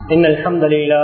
إن الحمد لله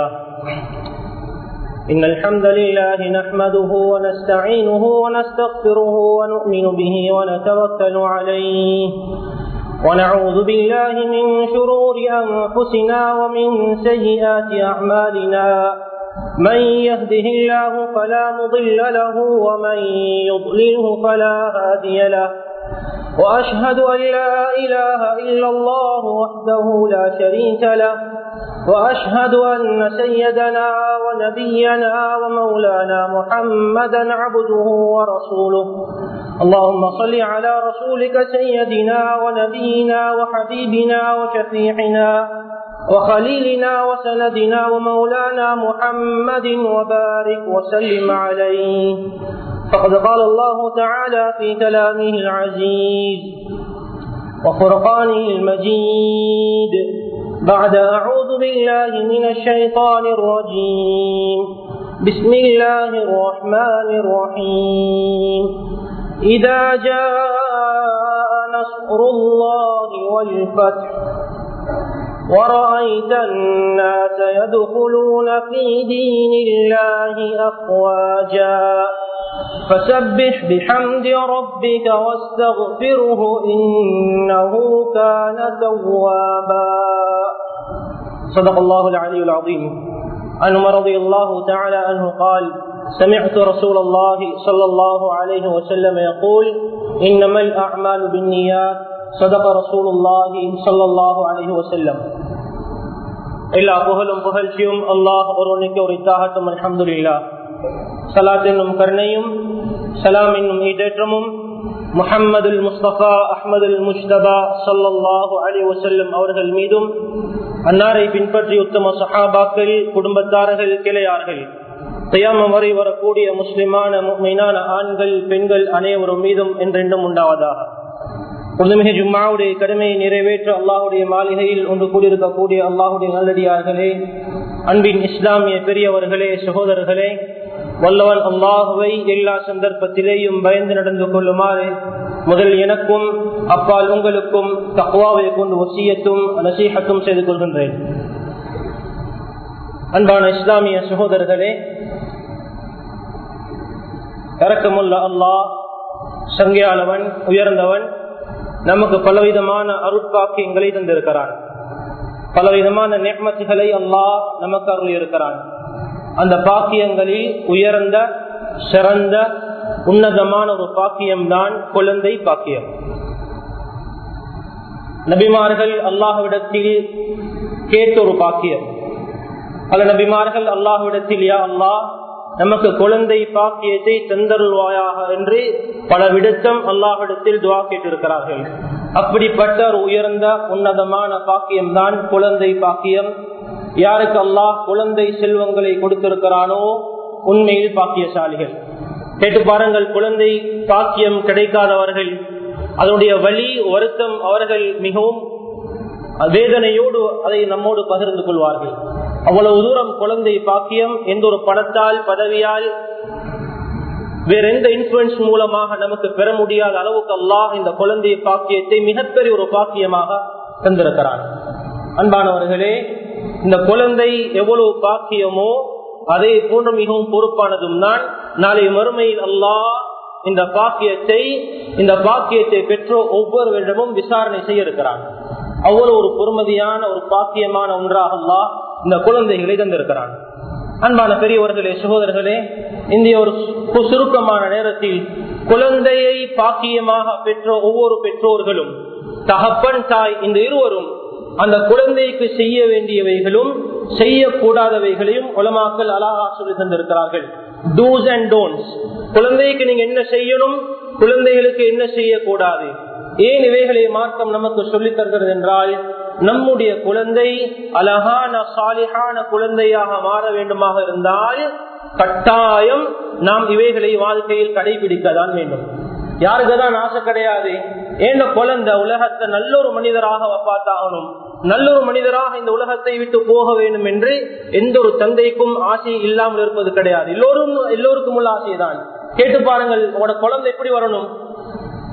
إن الحمد لله نحمده ونستعينه ونستغفره ونؤمن به ونتوكل عليه ونعوذ بالله من شرور أنفسنا ومن سيئات أعمالنا من يهده الله فلا مضل له ومن يضلله فلا هادي له وأشهد أن لا إله إلا الله وحده لا شريك له وأشهد أن سيدنا ونبينا ومولانا محمدا عبده ورسوله اللهم صل على رسولك سيدنا ونبينا وحبيبنا وشفيعنا وخليلنا وسندنا ومولانا محمد وبارك وسلم عليه فقد قال الله تعالى في كلامه العزيز وفرقانه المجيد بعد أعوذ بالله من الشيطان الرجيم بسم الله الرحمن الرحيم إذا جاء نصر الله والفتح ورأيت الناس يدخلون في دين الله أفواجا فسبح بحمد ربك واستغفره إنه كان توابا صدق الله العلي العظيم عن عمر رضي الله تعالى عنه قال سمعت رسول الله صلى الله عليه وسلم يقول إنما الأعمال بالنيات صدق رسول الله صلى الله عليه وسلم எல்லா புகழும் புகழ்ச்சியும் அல்லாஹ் ஒருவனுக்கு ஒரு இத்தாகட்டும் அலமதுல்லா சலாத் என்னும் கருணையும் சலாம் என்னும் ஈடேற்றமும் முஹம்மதுல் முஸ்தபா அஹமதுல் முஸ்தபா சல்லாஹு அலி வசல்லம் அவர்கள் மீதும் அன்னாரை பின்பற்றி உத்தம சஹாபாக்கள் குடும்பத்தார்கள் கிளையார்கள் தயாமம் வரை வரக்கூடிய முஸ்லிமான மீனான ஆண்கள் பெண்கள் அனைவரும் மீதும் என்றென்றும் உண்டாவதாக புதுமிக ஜும்மாவுடைய கடமையை நிறைவேற்ற அல்லாஹுடைய மாளிகையில் ஒன்று கூடியிருக்கக்கூடிய அல்லாஹுடைய நல்லடியார்களே அன்பின் இஸ்லாமிய பெரியவர்களே சகோதரர்களே வல்லவன் அல்லாஹுவை எல்லா சந்தர்ப்பத்திலேயும் பயந்து நடந்து கொள்ளுமாறு முதல் எனக்கும் அப்பால் உங்களுக்கும் தக்குவாவை கொண்டு வசியத்தும் நசீகத்தும் செய்து கொள்கின்றேன் அன்பான இஸ்லாமிய சகோதரர்களே இறக்கமுள்ள அல்லாஹ் சங்கையானவன் உயர்ந்தவன் நமக்கு பலவிதமான அருட்பாக்கியங்களை தந்திருக்கிறான் பலவிதமான நெக்மத்துகளை அல்லாஹ் நமக்கு அருள் இருக்கிறான் அந்த பாக்கியங்களில் உயர்ந்த சிறந்த உன்னதமான ஒரு பாக்கியம்தான் குழந்தை பாக்கியம் நபிமார்கள் அல்லாஹ்விடத்தில் கேட்ட ஒரு பாக்கியம் பல நபிமார்கள் அல்லாஹ்விடத்தில் யா அல்லாஹ் நமக்கு குழந்தை பாக்கியத்தை தந்தருள்வாயாக என்று பல விடுத்தம் அல்லாஹிடத்தில் துவா கேட்டிருக்கிறார்கள் அப்படிப்பட்ட ஒரு உயர்ந்த உன்னதமான பாக்கியம் தான் குழந்தை பாக்கியம் யாருக்கு அல்லாஹ் குழந்தை செல்வங்களை கொடுத்திருக்கிறானோ உண்மையில் பாக்கியசாலிகள் கேட்டு பாருங்கள் குழந்தை பாக்கியம் கிடைக்காதவர்கள் அதனுடைய வழி வருத்தம் அவர்கள் மிகவும் வேதனையோடு அதை நம்மோடு பகிர்ந்து கொள்வார்கள் அவ்வளவு தூரம் குழந்தை பாக்கியம் எந்த ஒரு பணத்தால் பதவியால் வேற எந்த இன்ஃபுளுன்ஸ் மூலமாக நமக்கு பெற முடியாத அளவுக்கு அல்லாஹ் இந்த குழந்தை பாக்கியத்தை மிகப்பெரிய ஒரு பாக்கியமாக தந்திருக்கிறான் அன்பானவர்களே இந்த குழந்தை எவ்வளவு பாக்கியமோ அதே போன்று மிகவும் பொறுப்பானதும் தான் நாளை மறுமையில் அல்லாஹ் இந்த பாக்கியத்தை இந்த பாக்கியத்தை பெற்றோ ஒவ்வொரு வருடமும் விசாரணை செய்ய இருக்கிறான் அவ்வளவு ஒரு பொறுமதியான ஒரு பாக்கியமான ஒன்றாக அல்லாஹ் இந்த குழந்தைகளை தந்திருக்கிறான் அன்பான பெரியவர்களே சகோதரர்களே இந்த ஒரு சுருக்கமான நேரத்தில் குழந்தையை பாக்கியமாக பெற்ற ஒவ்வொரு பெற்றோர்களும் தகப்பன் தாய் இந்த இருவரும் அந்த குழந்தைக்கு செய்ய வேண்டியவைகளும் செய்யக்கூடாதவைகளையும் உலமாக்கல் அழகா சொல்லி தந்திருக்கிறார்கள் டூஸ் அண்ட் டோன்ஸ் குழந்தைக்கு நீங்க என்ன செய்யணும் குழந்தைகளுக்கு என்ன செய்யக்கூடாது ஏன் இவைகளை மாற்றம் நமக்கு சொல்லித் தருகிறது என்றால் நம்முடைய குழந்தை அழகான சாலிகான குழந்தையாக மாற வேண்டுமாக இருந்தால் கட்டாயம் நாம் இவைகளை வாழ்க்கையில் கடைபிடிக்கத்தான் வேண்டும் யாருக்குதான் ஆசை கிடையாது ஏன் குழந்தை உலகத்தை நல்ல ஒரு மனிதராக பார்த்தாகணும் நல்ல ஒரு மனிதராக இந்த உலகத்தை விட்டு போக வேண்டும் என்று எந்த ஒரு தந்தைக்கும் ஆசை இல்லாமல் இருப்பது கிடையாது எல்லோரும் எல்லோருக்கும் உள்ள ஆசைதான் கேட்டு பாருங்கள் உங்களோட குழந்தை எப்படி வரணும்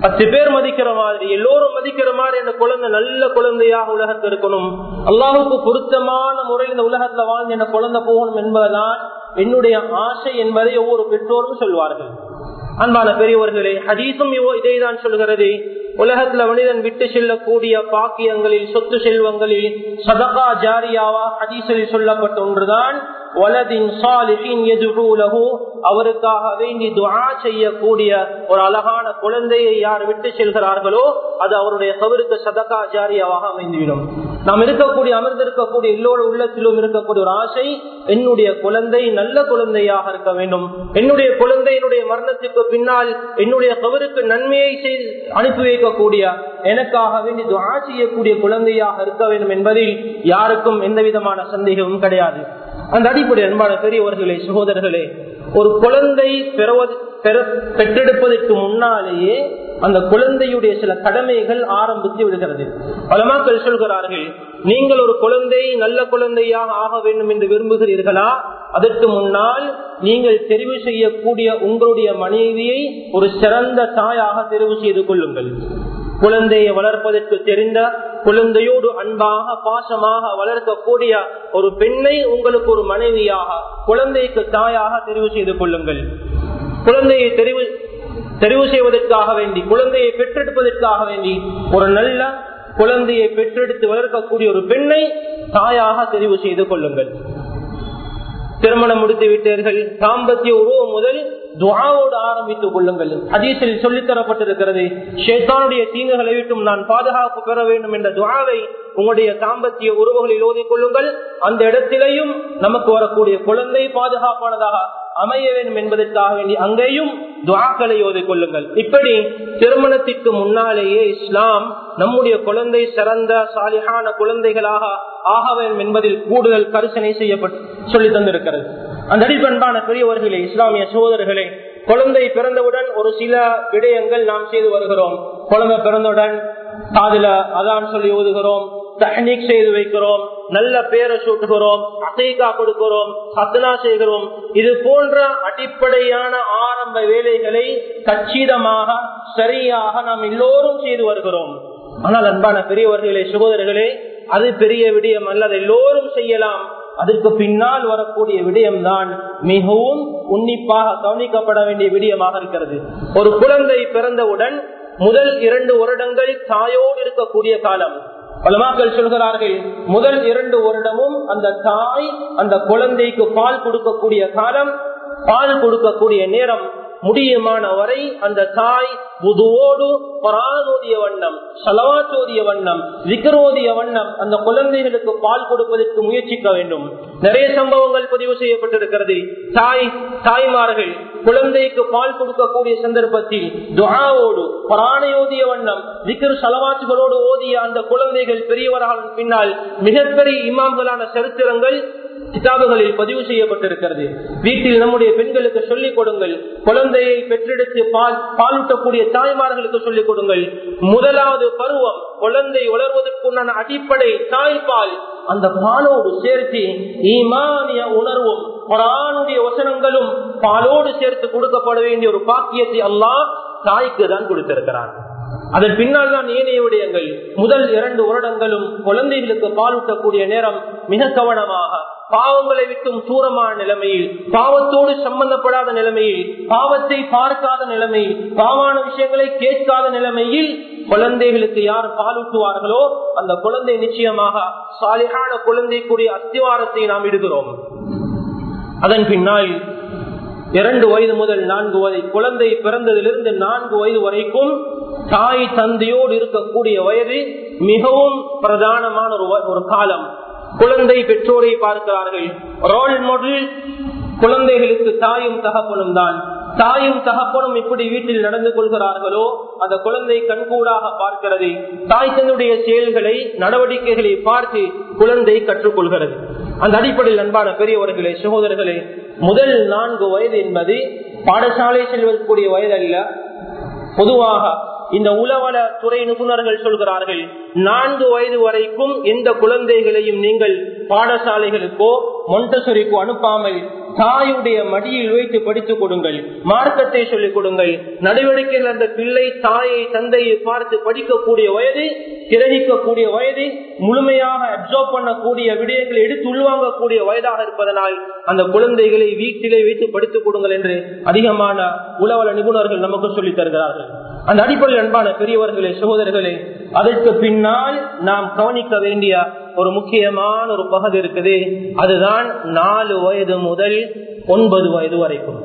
பத்து பேர் மதிக்கிற மாதிரி எல்லோரும் மதிக்கிற மாதிரி அந்த குழந்தை நல்ல குழந்தையாக உலகத்தில் இருக்கணும் அல்லாஹுக்கு பொருத்தமான முறையில் இந்த உலகத்துல வாழ்ந்து என்ன குழந்தை போகணும் என்பதுதான் என்னுடைய ஆசை என்பதை ஒவ்வொரு பெற்றோரும் சொல்வார்கள் அன்பான பெரியவர்களே ஹதீசும் இதைதான் சொல்கிறது உலகத்துல மனிதன் விட்டு செல்லக்கூடிய பாக்கியங்களில் சொத்து செல்வங்களில் சதகா ஜாரியாவா ஹதீசில் சொல்லப்பட்ட ஒன்றுதான் வலதின் சாலிஹின் எதுலகு அவருக்காக வேண்டி துவா செய்யக்கூடிய ஒரு அழகான குழந்தையை யார் விட்டு செல்கிறார்களோ அது அவருடைய கவருக்கு சதகா ஜாரியாவாக அமைந்துவிடும் நாம் இருக்கக்கூடிய அமர்ந்திருக்கக்கூடிய எல்லோரு உள்ளத்திலும் இருக்கக்கூடிய ஒரு ஆசை என்னுடைய குழந்தை நல்ல குழந்தையாக இருக்க வேண்டும் என்னுடைய குழந்தை என்னுடைய மரணத்துக்கு பின்னால் என்னுடைய கவருக்கு நன்மையை செய்து அனுப்பி வைக்கக்கூடிய எனக்காக வேண்டி துவா செய்யக்கூடிய குழந்தையாக இருக்க வேண்டும் என்பதில் யாருக்கும் எந்த விதமான சந்தேகமும் கிடையாது அந்த அடிப்படை அன்பான பெரியவர்களே சகோதரர்களே ஒரு குழந்தை பெறுவது பெற்றெடுப்பதற்கு முன்னாலேயே அந்த குழந்தையுடைய சில கடமைகள் ஆரம்பித்து விடுகிறது பலமாக்கள் சொல்கிறார்கள் நீங்கள் ஒரு குழந்தை நல்ல குழந்தையாக ஆக வேண்டும் என்று விரும்புகிறீர்களா அதற்கு முன்னால் நீங்கள் தெரிவு செய்யக்கூடிய உங்களுடைய மனைவியை ஒரு சிறந்த தாயாக தெரிவு செய்து கொள்ளுங்கள் குழந்தையை வளர்ப்பதற்கு தெரிந்த குழந்தையோடு அன்பாக பாசமாக வளர்க்கக்கூடிய ஒரு பெண்ணை உங்களுக்கு ஒரு மனைவியாக குழந்தைக்கு தாயாக தெரிவு செய்து கொள்ளுங்கள் குழந்தையை தெரிவு தெரிவு செய்வதற்காக வேண்டி குழந்தையை பெற்றெடுப்பதற்காக வேண்டி ஒரு நல்ல குழந்தையை பெற்றெடுத்து வளர்க்கக்கூடிய ஒரு பெண்ணை தாயாக தெரிவு செய்து கொள்ளுங்கள் திருமணம் முடித்து விட்டீர்கள் தாம்பத்திய உறவு முதல் துவாவோடு ஆரம்பித்துக் கொள்ளுங்கள் ஹதீஸில் சொல்லித் தரப்பட்டிருக்கிறது ஷேத்தானுடைய தீங்குகளை விட்டும் நான் பாதுகாப்பு பெற வேண்டும் என்ற துவாவை உங்களுடைய தாம்பத்திய உறவுகளில் ஓதிக் கொள்ளுங்கள் அந்த இடத்திலேயும் நமக்கு வரக்கூடிய குழந்தை பாதுகாப்பானதாக அமைய வேண்டும் என்பதற்காக வேண்டி அங்கேயும் துவாக்களை ஓதிக் கொள்ளுங்கள் இப்படி திருமணத்திற்கு முன்னாலேயே இஸ்லாம் நம்முடைய குழந்தை சிறந்த சாலிகான குழந்தைகளாக ஆக வேண்டும் என்பதில் கூடுதல் கரிசனை செய்யப்பட்டு சொல்லி தந்திருக்கிறது அந்த அடிப்பண்பான பெரியவர்களே இஸ்லாமிய சகோதரர்களே குழந்தை பிறந்தவுடன் ஒரு சில விடயங்கள் நாம் செய்து வருகிறோம் குழந்தை பிறந்தவுடன் காதுல அதான் சொல்லி ஓதுகிறோம் தஹ்னீக் செய்து வைக்கிறோம் நல்ல பேரை சூட்டுகிறோம் அசைகா கொடுக்கிறோம் சத்தனா செய்கிறோம் இது போன்ற அடிப்படையான ஆரம்ப வேலைகளை கச்சிதமாக சரியாக நாம் எல்லோரும் செய்து வருகிறோம் ஆனால் அன்பான பெரியவர்களே சகோதரர்களே அது பெரிய விடயம் அல்லது எல்லோரும் செய்யலாம் அதற்கு பின்னால் வரக்கூடிய விடயம்தான் மிகவும் உன்னிப்பாக கவனிக்கப்பட வேண்டிய விடயமாக இருக்கிறது ஒரு குழந்தை பிறந்தவுடன் முதல் இரண்டு வருடங்கள் தாயோடு இருக்கக்கூடிய காலம் பலமாக்கள் சொல்கிறார்கள் முதல் இரண்டு வருடமும் அந்த தாய் அந்த குழந்தைக்கு பால் கொடுக்கக்கூடிய காலம் பால் கொடுக்கக்கூடிய நேரம் முடியுமான வரை அந்த தாய் புதுவோடு பரானோதிய வண்ணம் சலவாத்தோதிய வண்ணம் விக்கரோதிய வண்ணம் அந்த குழந்தைகளுக்கு பால் கொடுப்பதற்கு முயற்சிக்க வேண்டும் நிறைய சம்பவங்கள் பதிவு செய்யப்பட்டிருக்கிறது தாய் தாய்மார்கள் குழந்தைக்கு பால் கொடுக்கக்கூடிய சந்தர்ப்பத்தில் துவாவோடு பராணையோதிய வண்ணம் விக்கிரு சலவாத்துகளோடு ஓதிய அந்த குழந்தைகள் பெரியவர்கள் பின்னால் மிகப்பெரிய இமாம்களான சரித்திரங்கள் கிதாபுகளில் பதிவு செய்யப்பட்டிருக்கிறது வீட்டில் நம்முடைய பெண்களுக்கு சொல்லிக் கொடுங்கள் குழந்தையை பெற்றெடுத்து பால் பாலூட்டக்கூடிய தாய்மார்களுக்கு சொல்லிக் கொடுங்கள் முதலாவது பருவம் குழந்தை வளர்வதற்குண்டான அடிப்படை தாய்ப்பால் அந்த பாலோடு சேர்த்து ஈமானிய உணர்வும் குரானுடைய வசனங்களும் பாலோடு சேர்த்து கொடுக்கப்பட வேண்டிய ஒரு பாக்கியத்தை அல்லாஹ் தாய்க்கு தான் கொடுத்திருக்கிறான் அதன் பின்னால் தான் ஏனைய விடயங்கள் முதல் இரண்டு வருடங்களும் குழந்தைகளுக்கு பாலூட்டக்கூடிய நேரம் மிக கவனமாக பாவங்களை விட்டும் தூரமான நிலைமையில் பாவத்தோடு சம்பந்தப்படாத நிலைமையில் பாவத்தை பார்க்காத நிலைமையில் பாவான விஷயங்களை கேட்காத நிலைமையில் குழந்தைகளுக்கு யார் பாலூட்டுவார்களோ அந்த குழந்தை நிச்சயமாக சாலிகான குழந்தைக்குரிய அஸ்திவாரத்தை நாம் இடுகிறோம் அதன் பின்னால் இரண்டு வயது முதல் நான்கு வயது குழந்தை பிறந்ததிலிருந்து நான்கு வயது வரைக்கும் தாய் தந்தையோடு இருக்கக்கூடிய வயது மிகவும் பிரதானமான ஒரு ஒரு காலம் குழந்தை பெற்றோரை பார்க்கிறார்கள் ரோல் மாடல் குழந்தைகளுக்கு தாயும் தகப்பனும் தான் தாயும் தகப்பனும் இப்படி வீட்டில் நடந்து கொள்கிறார்களோ அந்த குழந்தை கண்கூடாக பார்க்கிறது தாய் தன்னுடைய செயல்களை நடவடிக்கைகளை பார்த்து குழந்தை கற்றுக்கொள்கிறது அந்த அடிப்படையில் அன்பான பெரியவர்களே சகோதரர்களே முதல் நான்கு வயது என்பது பாடசாலை செல்வதற்குரிய வயது அல்ல பொதுவாக இந்த உளவல துறை நிபுணர்கள் சொல்கிறார்கள் நான்கு வயது வரைக்கும் எந்த குழந்தைகளையும் நீங்கள் பாடசாலைகளுக்கோ மொண்டசொரிக்கோ அனுப்பாமல் தாயுடைய மடியில் வைத்து படித்துக் கொடுங்கள் மார்க்கத்தை சொல்லிக் கொடுங்கள் நடவடிக்கைகள் அந்த பிள்ளை தாயை தந்தையை பார்த்து படிக்கக்கூடிய வயது கிரகிக்கக்கூடிய வயது முழுமையாக அப்சர்வ் பண்ணக்கூடிய விடயங்களை எடுத்து உள்வாங்கக்கூடிய வயதாக இருப்பதனால் அந்த குழந்தைகளை வீட்டிலே வைத்து படித்துக் கொடுங்கள் என்று அதிகமான உளவல நிபுணர்கள் நமக்கு சொல்லித் தருகிறார்கள் அந்த அடிப்படையில் அன்பான பெரியவர்களே சகோதரர்களே அதற்கு பின்னால் நாம் கவனிக்க வேண்டிய ஒரு முக்கியமான ஒரு பகுதி இருக்குது அதுதான் நாலு வயது முதல் ஒன்பது வயது வரைக்கும்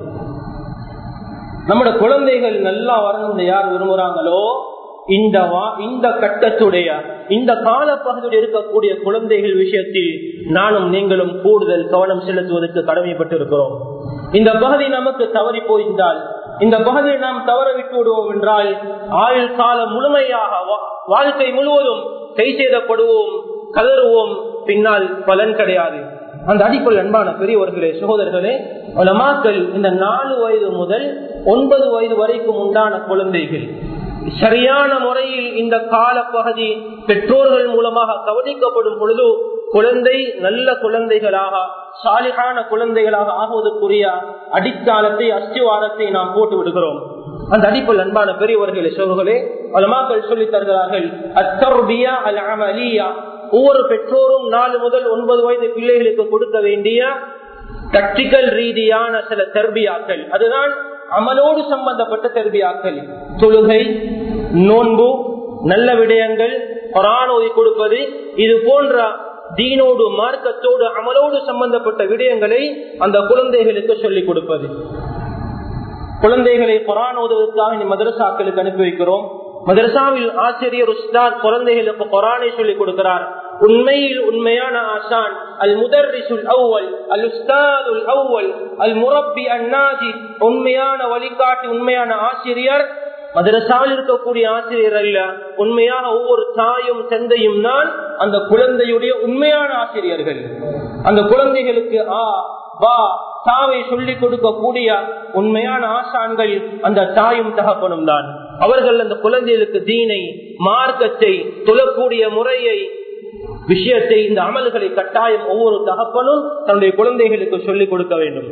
நம்முடைய குழந்தைகள் நல்லா வரணும் யார் விரும்புறாங்களோ இந்த இந்த கட்டத்துடைய இந்த காலப்பகுதியில் இருக்கக்கூடிய குழந்தைகள் விஷயத்தில் நானும் நீங்களும் கூடுதல் கவனம் செலுத்துவதற்கு கடமைப்பட்டு இருக்கிறோம் இந்த பகுதி நமக்கு தவறி போயிருந்தால் இந்த பகுதியை நாம் தவற விட்டு விடுவோம் என்றால் ஆயுள் காலம் முழுமையாக வாழ்க்கை முழுவதும் கை செய்தப்படுவோம் கதறுவோம் பின்னால் பலன் கிடையாது அந்த அடிப்படை அன்பான பெரியவர்களே சகோதரர்களே மக்கள் இந்த நாலு வயது முதல் ஒன்பது வயது வரைக்கும் உண்டான குழந்தைகள் சரியான முறையில் இந்த கால பகுதி பெற்றோர்கள் மூலமாக கவனிக்கப்படும் பொழுது குழந்தை நல்ல குழந்தைகளாக சாலிகான குழந்தைகளாக ஆகுவதற்குரிய அடித்தாளத்தை அஸ்திவாரத்தை நாம் போட்டு விடுகிறோம் அந்த அடிப்பில் அன்பான பெரியவர்களே சோர்களே அலமாக்கள் சொல்லி தருகிறார்கள் அத்தர்பியா அல் அமலியா ஒவ்வொரு பெற்றோரும் நாலு முதல் ஒன்பது வயது பிள்ளைகளுக்கு கொடுக்க வேண்டிய பிராக்டிக்கல் ரீதியான சில தர்பியாக்கள் அதுதான் அமலோடு சம்பந்தப்பட்ட தர்பியாக்கள் தொழுகை நோன்பு நல்ல விடயங்கள் பரானோதி கொடுப்பது இது போன்ற தீனோடு மார்க்கத்தோடு அமலோடு சம்பந்தப்பட்ட விடயங்களை அந்த குழந்தைகளுக்கு சொல்லிக் கொடுப்பது குழந்தைகளை குரானோதுவதற்காக மதரசாக்களுக்கு அனுப்பி வைக்கிறோம் மதரசாவில் ஆசிரியர் உஸ்தாத் குழந்தைகளுக்கு குரானை சொல்லிக் கொடுக்கிறார் உண்மையில் உண்மையான ஆசான் அல் முதர்ரிசுல் அவ்வல் அல் உஸ்தாதுல் அவ்வல் அல் முரப்பி அந்நாஜி உண்மையான வழிகாட்டி உண்மையான ஆசிரியர் மதரசாவில் இருக்கக்கூடிய ஆசிரியர் அல்ல உண்மையான ஒவ்வொரு தாயும் தந்தையும் தான் அந்த குழந்தையுடைய உண்மையான ஆசிரியர்கள் அந்த குழந்தைகளுக்கு ஆ வா தாவை சொல்லிக் கொடுக்கக்கூடிய உண்மையான ஆசான்கள் அந்த தாயும் தகப்பனும் தான் அவர்கள் அந்த குழந்தைகளுக்கு தீனை மார்க்கத்தை தொழக்கூடிய முறையை விஷயத்தை இந்த அமல்களை கட்டாயம் ஒவ்வொரு தகப்பனும் தன்னுடைய குழந்தைகளுக்கு சொல்லிக் கொடுக்க வேண்டும்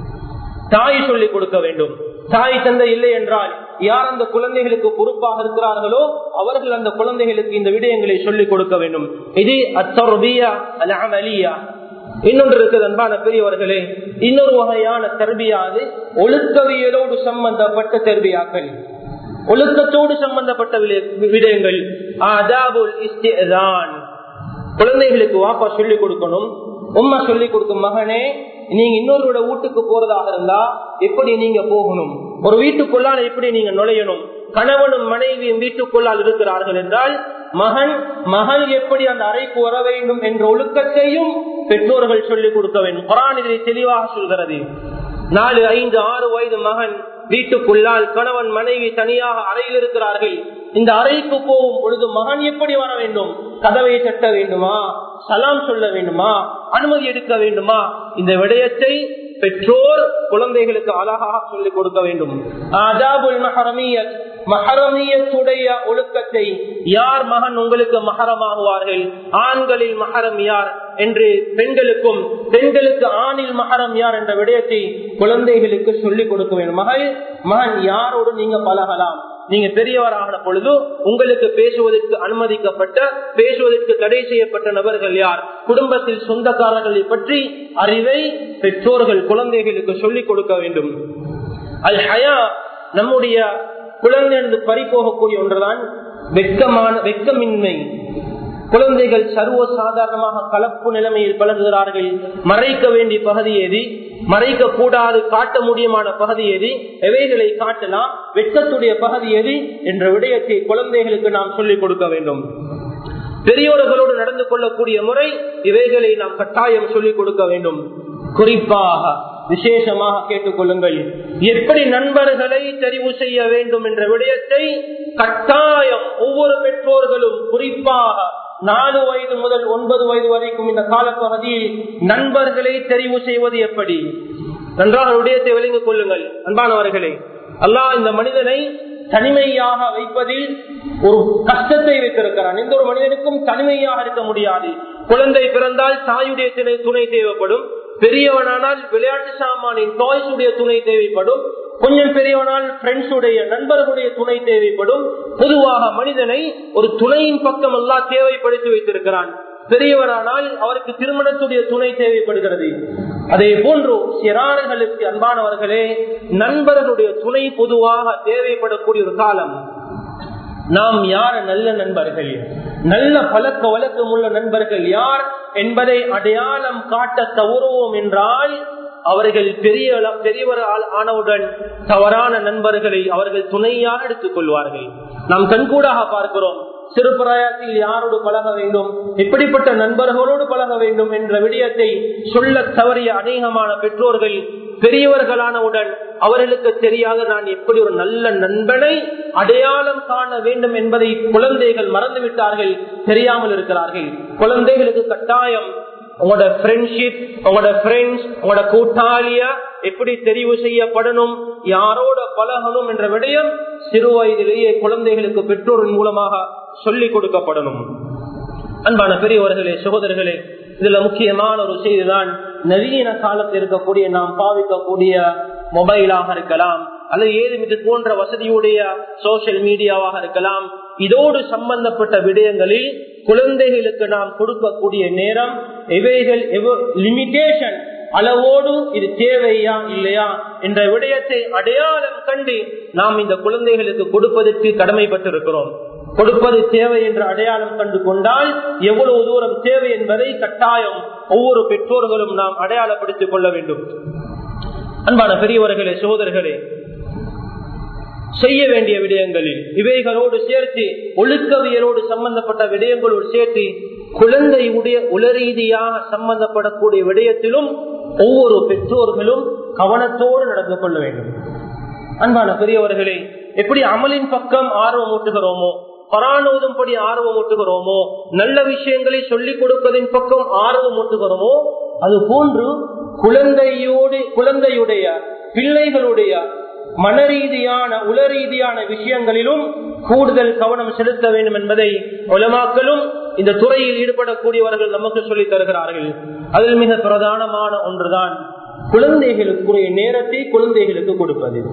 தாய் சொல்லிக் கொடுக்க வேண்டும் தாய் தந்தை இல்லை என்றால் யார் அந்த குழந்தைகளுக்கு பொறுப்பாக இருக்கிறார்களோ அவர்கள் அந்த குழந்தைகளுக்கு இந்த விடயங்களை சொல்லிக் கொடுக்க வேண்டும் இது அத்தொர்பியா அல் அமலியா இன்னொன்று இருக்குது அன்பான பெரியவர்களே இன்னொரு வகையான தர்பியாது ஒழுக்கவியலோடு சம்பந்தப்பட்ட தர்பியாக்கள் ஒழுக்கத்தோடு சம்பந்தப்பட்ட விடயங்கள் ஆதாபுல் இஸ்தான் குழந்தைகளுக்கு வாப்பா சொல்லிக் கொடுக்கணும் உம்மா சொல்லிக் கொடுக்கும் மகனே நீங்க இன்னொருவரோட வீட்டுக்கு போறதாக இருந்தா எப்படி நீங்க போகணும் ஒரு வீட்டுக்குள்ளால் எப்படி நீங்க நுழையணும் கணவனும் மனைவியும் வீட்டுக்குள்ளால் இருக்கிறார்கள் என்றால் மகன் மகள் எப்படி அந்த அறைக்கு வர வேண்டும் என்ற ஒழுக்கத்தையும் பெற்றோர்கள் சொல்லிக் கொடுக்க வேண்டும் குரான் இதை தெளிவாக சொல்கிறது நாலு ஐந்து ஆறு வயது மகன் வீட்டுக்குள்ளால் கணவன் மனைவி தனியாக அறையில் இருக்கிறார்கள் இந்த அறைக்கு போகும் பொழுது மகன் எப்படி வர வேண்டும் கதவை தட்ட வேண்டுமா சலாம் சொல்ல வேண்டுமா அனுமதி எடுக்க வேண்டுமா இந்த விடயத்தை பெற்றோர் குழந்தைகளுக்கு அழகாக சொல்லிக் கொடுக்க வேண்டும் ஆதாபுல் மஹரமியத் மஹரமியத்துடைய ஒழுக்கத்தை யார் மகன் உங்களுக்கு மகரமாகுவார்கள் ஆண்களில் மகரம் யார் என்று பெண்களுக்கும் பெண்களுக்கு ஆணில் மகரம் யார் என்ற விடயத்தை குழந்தைகளுக்கு சொல்லிக் கொடுக்க வேண்டும் மகள் மகன் யாரோடு நீங்க பழகலாம் நீங்க பெரியவரான பொழுது உங்களுக்கு பேசுவதற்கு அனுமதிக்கப்பட்ட பேசுவதற்கு தடை செய்யப்பட்ட நபர்கள் யார் குடும்பத்தில் சொந்தக்காரர்களை பற்றி அறிவை பெற்றோர்கள் குழந்தைகளுக்கு சொல்லிக் கொடுக்க வேண்டும் அல் ஹயா நம்முடைய குழந்தை பறிபோகக்கூடிய ஒன்றுதான் வெக்கமான வெக்கமின்மை குழந்தைகள் சர்வ சாதாரணமாக கலப்பு நிலைமையில் பழகுகிறார்கள் மறைக்க வேண்டிய பகுதி எது மறைக்க கூடாது காட்ட முடியுமான பகுதி எது எவைகளை காட்டலாம் வெட்கத்துடைய பகுதி எது என்ற விடயத்தை குழந்தைகளுக்கு நாம் சொல்லிக் கொடுக்க வேண்டும் பெரியோர்களோடு நடந்து கொள்ளக்கூடிய முறை இவைகளை நாம் கட்டாயம் சொல்லிக் கொடுக்க வேண்டும் குறிப்பாக விசேஷமாக கேட்டுக்கொள்ளுங்கள் எப்படி நண்பர்களை தெரிவு செய்ய வேண்டும் என்ற விடயத்தை கட்டாயம் ஒவ்வொரு பெற்றோர்களும் குறிப்பாக நாலு வயது முதல் ஒன்பது வயது வரைக்கும் இந்த காலப்பகுதியில் நண்பர்களை தெரிவு செய்வது எப்படி நன்றாக விடயத்தை விளங்கிக் கொள்ளுங்கள் அன்பானவர்களே அல்லாஹ் இந்த மனிதனை தனிமையாக வைப்பதில் ஒரு கஷ்டத்தை வைத்திருக்கிறான் எந்த ஒரு மனிதனுக்கும் தனிமையாக இருக்க முடியாது குழந்தை பிறந்தால் தாயுடைய துணை துணை தேவைப்படும் பெரியவனானால் விளையாட்டு சாமானின் டாய்ஸ் உடைய துணை தேவைப்படும் கொஞ்சம் பெரியவனால் ஃப்ரெண்ட்ஸ் உடைய நண்பர்களுடைய துணை தேவைப்படும் பொதுவாக மனிதனை ஒரு துணையின் பக்கம் எல்லாம் தேவைப்படுத்தி வைத்திருக்கிறான் பெரியவரானால் அவருக்கு திருமணத்துடைய துணை தேவைப்படுகிறது அதே போன்று சிறார்களுக்கு அன்பானவர்களே நண்பர்களுடைய துணை பொதுவாக தேவைப்படக்கூடிய ஒரு காலம் நாம் யார் நல்ல நண்பர்கள் நல்ல பழக்க வழக்கம் உள்ள நண்பர்கள் யார் என்பதை அடையாளம் காட்ட தவறுவோம் என்றால் அவர்கள் பெரிய பெரியவர் ஆனவுடன் தவறான நண்பர்களை அவர்கள் துணையாக எடுத்துக் கொள்வார்கள் நாம் கண்கூடாக பார்க்கிறோம் சிறுபிராயத்தில் யாரோடு பழக வேண்டும் எப்படிப்பட்ட நண்பர்களோடு பழக வேண்டும் என்ற விடயத்தை சொல்ல தவறிய அநேகமான பெற்றோர்கள் பெரியவர்களானவுடன் அவர்களுக்கு தெரியாத நான் எப்படி ஒரு நல்ல நண்பனை அடையாளம் காண வேண்டும் என்பதை குழந்தைகள் மறந்துவிட்டார்கள் தெரியாமல் இருக்கிறார்கள் குழந்தைகளுக்கு கட்டாயம் உங்களோட ஃப்ரெண்ட்ஷிப் உங்களோட ஃப்ரெண்ட்ஸ் உங்களோட கூட்டாளிய எப்படி தெரிவு செய்யப்படணும் யாரோட பழகணும் என்ற விடயம் சிறு வயதிலேயே குழந்தைகளுக்கு பெற்றோரின் மூலமாக சொல்லிக் கொடுக்கப்படணும் அன்பான பெரியவர்களே சகோதரர்களே இதுல முக்கியமான ஒரு செய்திதான் நவீன காலத்தில் இருக்கக்கூடிய நாம் பாவிக்கக்கூடிய மொபைலாக இருக்கலாம் அல்லது ஏதும் இது போன்ற வசதியுடைய சோசியல் மீடியாவாக இருக்கலாம் இதோடு சம்பந்தப்பட்ட விடயங்களில் குழந்தைகளுக்கு நாம் கொடுக்கக்கூடிய நேரம் இவைகள் லிமிடேஷன் அளவோடு இது தேவையா இல்லையா என்ற விடயத்தை அடையாளம் கண்டு நாம் இந்த குழந்தைகளுக்கு கொடுப்பதற்கு கடமைப்பட்டிருக்கிறோம் கொடுப்பது தேவை என்ற அடையாளம் கண்டு கொண்டால் எவ்வளவு தூரம் தேவை என்பதை கட்டாயம் ஒவ்வொரு பெற்றோர்களும் நாம் அடையாளப்படுத்திக் கொள்ள வேண்டும் அன்பான பெரியவர்களே சோதர்களே செய்ய வேண்டிய விடயங்களில் இவைகளோடு சேர்த்து ஒழுக்கவியலோடு சம்பந்தப்பட்ட விடயங்களோடு சேர்த்து குழந்தையுடைய உளரீதியாக சம்பந்தப்படக்கூடிய விடயத்திலும் ஒவ்வொரு பெற்றோர்களும் கவனத்தோடு நடந்து கொள்ள வேண்டும் அன்பான பெரியவர்களே எப்படி அமலின் பக்கம் ஆர்வம் ஊட்டுகிறோமோ பரானோதும்படி ஆர்வம் ஊட்டுகிறோமோ நல்ல விஷயங்களை சொல்லிக் கொடுப்பதின் பக்கம் ஆர்வம் ஊட்டுகிறோமோ அது போன்று குழந்தையோடு குழந்தையுடைய பிள்ளைகளுடைய மனரீதியான உளரீதியான விஷயங்களிலும் கூடுதல் கவனம் செலுத்த வேண்டும் என்பதை உலமாக்களும் இந்த துறையில் ஈடுபடக்கூடியவர்கள் நமக்கு சொல்லித் தருகிறார்கள் அதில் மிக பிரதானமான ஒன்றுதான் குழந்தைகளுக்குரிய நேரத்தை குழந்தைகளுக்கு கொடுப்பது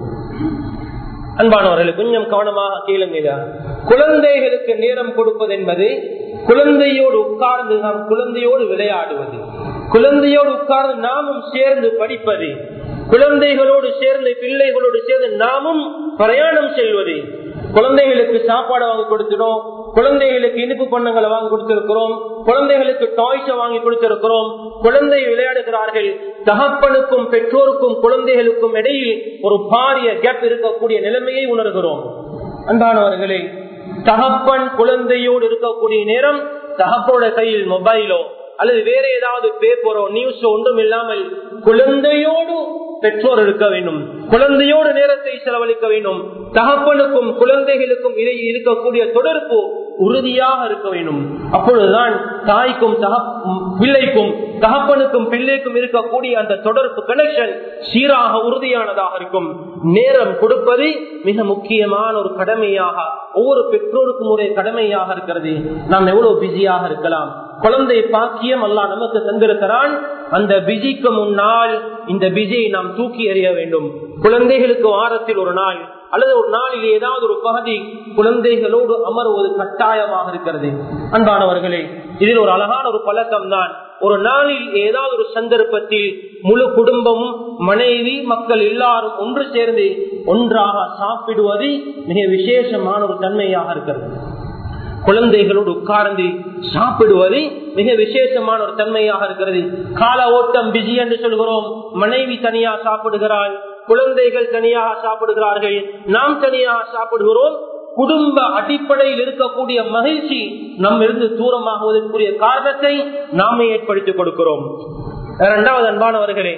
அன்பானவர்கள் கொஞ்சம் கவனமாக கேளுங்க குழந்தைகளுக்கு நேரம் கொடுப்பது என்பது குழந்தையோடு உட்கார்ந்து நாம் குழந்தையோடு விளையாடுவது குழந்தையோடு உட்கார்ந்து நாமும் சேர்ந்து படிப்பது குழந்தைகளோடு சேர்ந்து பிள்ளைகளோடு சேர்ந்து நாமும் பிரயாணம் செல்வது குழந்தைகளுக்கு சாப்பாடு வாங்கி கொடுத்துடும் குழந்தைகளுக்கு இனிப்பு பண்ணங்களை வாங்கி கொடுத்திருக்கிறோம் குழந்தைகளுக்கு டாய்ஸை வாங்கி கொடுத்திருக்கிறோம் குழந்தை விளையாடுகிறார்கள் தகப்பனுக்கும் பெற்றோருக்கும் குழந்தைகளுக்கும் இடையில் ஒரு பாரிய கேப் இருக்கக்கூடிய நிலைமையை உணர்கிறோம் அன்பானவர்களே தகப்பன் குழந்தையோடு இருக்கக்கூடிய நேரம் தகப்போட கையில் மொபைலோ அல்லது வேற ஏதாவது பேப்பரோ நியூஸோ ஒன்றும் இல்லாமல் குழந்தையோடு பெற்றோர் இருக்க வேண்டும் குழந்தையோடு நேரத்தை செலவழிக்க வேண்டும் தகப்பனுக்கும் குழந்தைகளுக்கும் இடையில் இருக்கக்கூடிய தொடர்பு உறுதியாக இருக்க வேண்டும் அப்பொழுதுதான் தாய்க்கும் பிள்ளைக்கும் தகப்பனுக்கும் பிள்ளைக்கும் இருக்கக்கூடிய அந்த தொடர்பு கனெக்ஷன் சீராக உறுதியானதாக இருக்கும் நேரம் கொடுப்பது மிக முக்கியமான ஒரு கடமையாக ஒவ்வொரு பெற்றோருக்கும் ஒரு கடமையாக இருக்கிறது நாம் எவ்வளவு பிஸியாக இருக்கலாம் குழந்தை பாக்கியம் அல்லா நமக்கு தந்திருக்கிறான் அந்த பிஜிக்கு முன்னால் இந்த பிஜியை நாம் தூக்கி எறிய வேண்டும் குழந்தைகளுக்கு வாரத்தில் ஒரு நாள் அல்லது ஒரு நாளில் ஏதாவது ஒரு பகுதி குழந்தைகளோடு அமர்வது கட்டாயமாக இருக்கிறது அன்பானவர்களே இதில் ஒரு அழகான ஒரு பழக்கம் தான் ஒரு நாளில் ஏதாவது ஒரு சந்தர்ப்பத்தில் முழு குடும்பமும் மனைவி மக்கள் எல்லாரும் ஒன்று சேர்ந்து ஒன்றாக சாப்பிடுவது மிக விசேஷமான ஒரு தன்மையாக இருக்கிறது குழந்தைகளோடு உட்கார்ந்து சாப்பிடுவது மிக விசேஷமான ஒரு தன்மையாக இருக்கிறது கால ஓட்டம் பிஜி என்று சொல்கிறோம் மனைவி தனியா சாப்பிடுகிறாள் குழந்தைகள் தனியாக சாப்பிடுகிறார்கள் நாம் தனியாக சாப்பிடுகிறோம் குடும்ப அடிப்படையில் இருக்கக்கூடிய மகிழ்ச்சி நம் இருந்து தூரமாகுவதற்குரிய காரணத்தை நாமே ஏற்படுத்திக் கொடுக்கிறோம் இரண்டாவது அன்பானவர்களே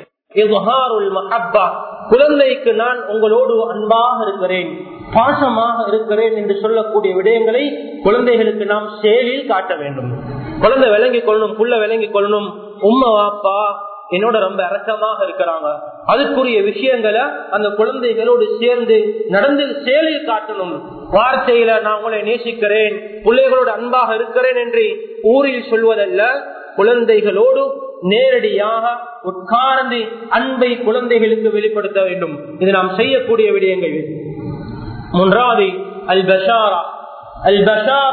குழந்தைக்கு நான் உங்களோடு அன்பாக இருக்கிறேன் பாசமாக இருக்கிறேன் என்று சொல்லக்கூடிய விடயங்களை குழந்தைகளுக்கு நாம் செயலில் காட்ட வேண்டும் குழந்தை விளங்கிக் கொள்ளணும் புள்ள விளங்கிக் கொள்ளணும் உம்மா வாப்பா என்னோட ரொம்ப இரக்கமாக இருக்கிறாங்க அதுக்குரிய விஷயங்களை அந்த குழந்தைகளோடு சேர்ந்து நடந்து செயலில் காட்டணும் வார்த்தையில நான் உங்களை நேசிக்கிறேன் பிள்ளைகளோடு அன்பாக இருக்கிறேன் என்று ஊரில் சொல்வதல்ல குழந்தைகளோடு நேரடியாக உட்கார்ந்து அன்பை குழந்தைகளுக்கு வெளிப்படுத்த வேண்டும் இது நாம் செய்யக்கூடிய விடயங்கள் மூன்றாவது அல் பஷாரா அல்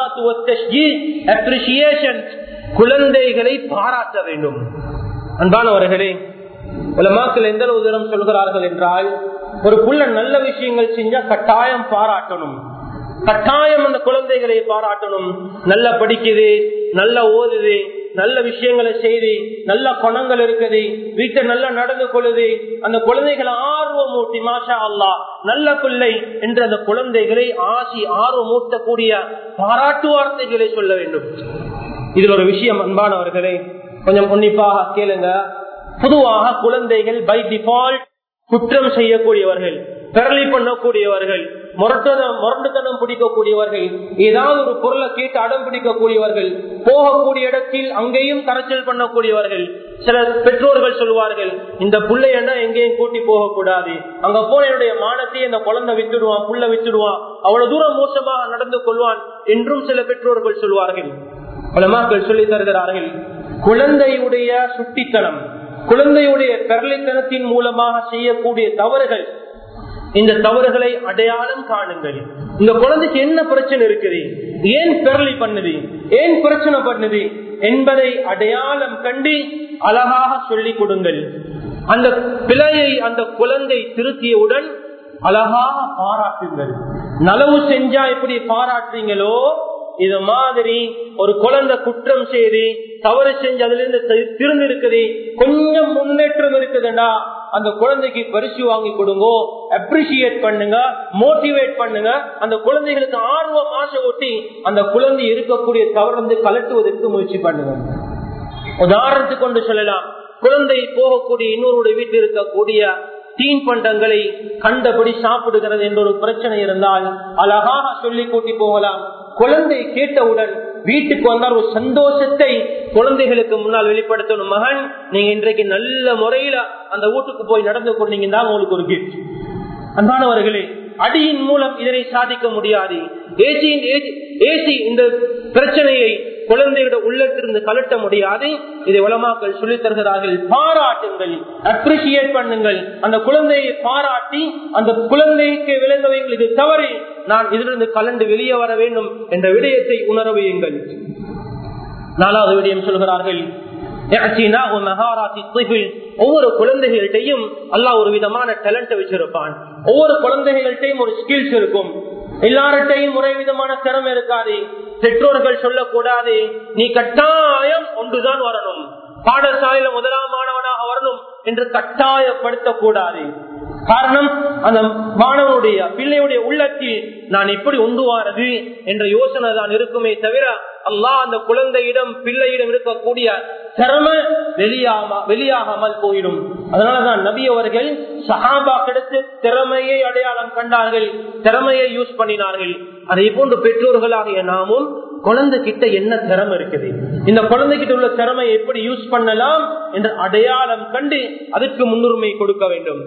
பஷாரத்துவன் குழந்தைகளை பாராட்ட வேண்டும் அன்பானவர்களே உலமாக்கள் எந்த அளவு தூரம் சொல்கிறார்கள் என்றால் ஒரு புள்ள நல்ல விஷயங்கள் செஞ்சா கட்டாயம் பாராட்டணும் கட்டாயம் அந்த குழந்தைகளை பாராட்டணும் நல்லா படிக்குது நல்லா ஓதுது நல்ல விஷயங்களை செய்து நல்ல குணங்கள் இருக்குது வீட்டை நல்லா நடந்து கொள்ளுது அந்த குழந்தைகளை ஆர்வம் ஊட்டி மாஷா அல்லா நல்ல பிள்ளை என்று அந்த குழந்தைகளை ஆசி ஆர்வம் ஊட்டக்கூடிய பாராட்டு வார்த்தைகளை சொல்ல வேண்டும் இதில் ஒரு விஷயம் அன்பானவர்களே கொஞ்சம் உன்னிப்பாக கேளுங்க பொதுவாக குழந்தைகள் பை டிஃபால்ட் குற்றம் செய்யக்கூடியவர்கள் பெரளி பண்ணக்கூடியவர்கள் முரட்டனம் முரண்டுத்தனம் பிடிக்கக்கூடியவர்கள் ஏதாவது ஒரு பொருளை கேட்டு அடம் பிடிக்கக்கூடியவர்கள் போகக்கூடிய இடத்தில் அங்கேயும் கரைச்சல் பண்ணக்கூடியவர்கள் சில பெற்றோர்கள் சொல்வார்கள் இந்த பிள்ளையண்டா எங்கேயும் கூட்டி போகக்கூடாது அங்க போன என்னுடைய மானத்தை இந்த குழந்தை வித்துடுவான் புள்ள வித்துடுவான் அவ்வளவு தூரம் மோசமாக நடந்து கொள்வான் என்றும் சில பெற்றோர்கள் சொல்வார்கள் பலமாக்கள் சொல்லி தருகிறார்கள் குழந்தையுடைய சுட்டித்தனம் குழந்தையுடைய பெரளித்தனத்தின் மூலமாக செய்யக்கூடிய தவறுகள் இந்த தவறுகளை அடையாளம் காணுங்கள் இந்த குழந்தைக்கு என்ன பிரச்சனை இருக்குது ஏன் பெரளி பண்ணுது ஏன் பிரச்சனை பண்ணுது என்பதை அடையாளம் கண்டு அழகாக சொல்லிக் கொடுங்கள் அந்த பிழையை அந்த குழந்தை திருத்தியவுடன் அழகாக பாராட்டுங்கள் நலவு செஞ்சா எப்படி பாராட்டுறீங்களோ இது மாதிரி ஒரு குழந்தை குற்றம் செய்து தவறு செஞ்சு அதுல இருந்து திருந்து இருக்குது கொஞ்சம் முன்னேற்றம் இருக்குதுண்டா அந்த குழந்தைக்கு பரிசு வாங்கி கொடுங்க அப்ரிசியேட் பண்ணுங்க மோட்டிவேட் பண்ணுங்க அந்த குழந்தைகளுக்கு ஆர்வம் ஆசை ஊட்டி அந்த குழந்தை இருக்கக்கூடிய தவறு கலட்டுவதற்கு முயற்சி பண்ணுங்க உதாரணத்துக்கு கொண்டு சொல்லலாம் குழந்தை போகக்கூடிய இன்னொருடைய வீட்டில் இருக்கக்கூடிய தீன் பண்டங்களை கண்டபடி சாப்பிடுகிறது என்ற ஒரு பிரச்சனை இருந்தால் அழகாக சொல்லி கூட்டி போகலாம் குழந்தை கேட்டவுடன் வீட்டுக்கு வந்தால் ஒரு சந்தோஷத்தை குழந்தைகளுக்கு முன்னால் வெளிப்படுத்தணும் மகன் நீங்க இன்றைக்கு நல்ல முறையில அந்த வீட்டுக்கு போய் நடந்து கொண்டீங்கன்னா உங்களுக்கு ஒரு கிஃப்ட் அன்பானவர்களே அடியின் மூலம் இதனை சாதிக்க முடியாது ஏசியின் ஏசி இந்த பிரச்சனையை குழந்தையோட உள்ளத்திலிருந்து கலட்ட முடியாது இதை உலமாக்கள் சொல்லித் தருகிறார்கள் பாராட்டுங்கள் அப்ரிசியேட் பண்ணுங்கள் அந்த குழந்தையை பாராட்டி அந்த குழந்தைக்கு விளங்கவைகள் இது தவறு நான் இதிலிருந்து கலந்து வெளியே வர வேண்டும் என்ற விடயத்தை உணர வையுங்கள் நாலாவது விடயம் சொல்கிறார்கள் ஒவ்வொரு குழந்தைகள்கிட்டையும் அல்லாஹ் ஒரு விதமான டேலண்ட் வச்சிருப்பான் ஒவ்வொரு குழந்தைகள்கிட்டையும் ஒரு ஸ்கில்ஸ் இருக்கும் எல்லார்ட்டையும் ஒரே விதமான திறமை இருக்காது பெற்றோர்கள் சொல்லக்கூடாது நீ கட்டாயம் ஒன்றுதான் வரணும் பாடசாலையில முதலாம் மாணவனாக வரணும் என்று கட்டாயப்படுத்தக்கூடாது காரணம் அந்த மாணவனுடைய பிள்ளையுடைய உள்ளத்தில் நான் எப்படி உண்டுவாரது என்ற யோசனை தான் இருக்குமே தவிர அல்லாஹ் அந்த குழந்தையிடம் பிள்ளையிடம் இருக்கக்கூடிய திறமை வெளியாம வெளியாகாமல் போயிடும் அதனாலதான் நபி அவர்கள் சஹாபா கிடைத்து திறமையை அடையாளம் கண்டார்கள் திறமையை யூஸ் பண்ணினார்கள் அதே போன்று பெற்றோர்களாகிய நாமும் குழந்தை கிட்ட என்ன திறமை இருக்குது இந்த குழந்தைகிட்ட உள்ள திறமை எப்படி யூஸ் பண்ணலாம் என்று அடையாளம் கண்டு அதற்கு முன்னுரிமை கொடுக்க வேண்டும்